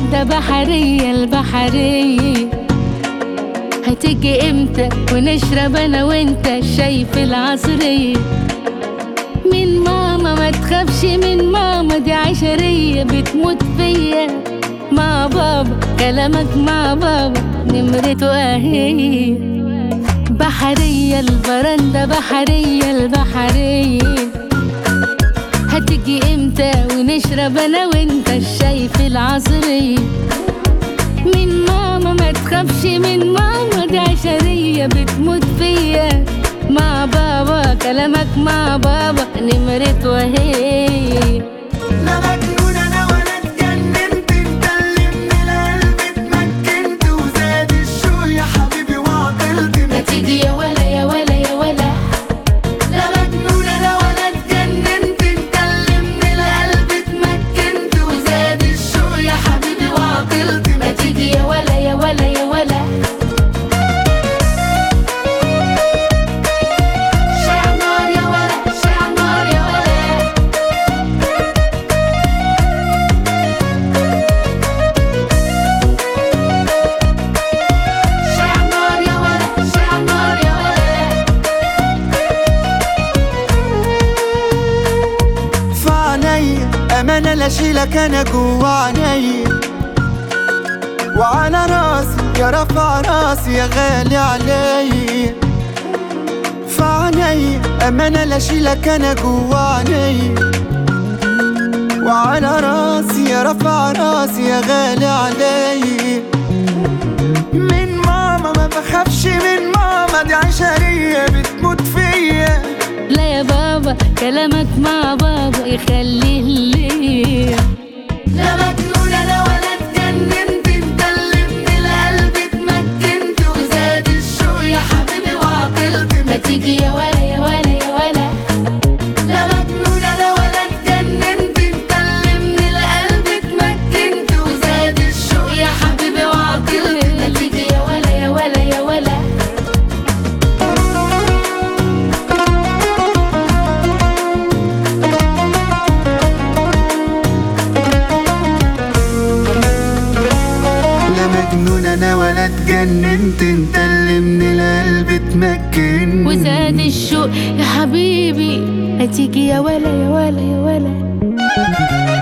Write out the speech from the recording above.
برندة بحرية البحرية هتيجي امتى ونشرب انا وانت الشاي في العصرية من ماما ما تخافش من ماما دي عشرية بتموت فيا مع بابا كلامك مع بابا نمرته اهي بحرية البرندة بحرية البحرية هتيجي امتى ونشرب انا وانت الشاي في العصرية من ماما ما تخافش من ماما دي عشرية بتموت فيا مع بابا كلامك مع بابا نمرته اهي لا مجنون انا ولا اتجننت انت اللي من القلب اتمكنت وزاد الشوق يا حبيبي وعطلت ما تيجي يا ولا يا ولا يا ولا لا مجنون انا ولا اتجننت انت اللي من القلب اتمكنت وزاد الشوق يا حبيبي وعطلت ما تيجي يا ولا يا ولا يا ولا شع نار يا ولا شع نار يا ولا شع نار يا ولا شع نار يا ولا فعنيا امانه لا اشيلك انا جوا عينيا وعلى راسي يا رفع راسي يا غالي عليا فعنيا امانه لا اشيلك انا جوا عينيا وعلى راسي يا رفع راسي يا غالي عليا من ماما ما بخافش من ماما دي عشرية بتموت فيا لا يا بابا كلامك مع بابا يخليه ليا لا مجنون انا ولا اتجننت انت اللي من القلب اتمكنت وزاد الشوق يا حبيبي وعقلت ما تيجي يا ولا يا ولا يا ولا لا مجنون انا ولا اتجننت انت اللي من القلب اتمكنت وزاد الشوق يا حبيبي وعقلت ما تيجي يا ولا يا ولا يا ولا لا مجنون انا ولا اتجننت انت اللي من القلب اتمكنت وزاد الشوق يا حبيبي هتيجي يا ولا يا ولا يا ولا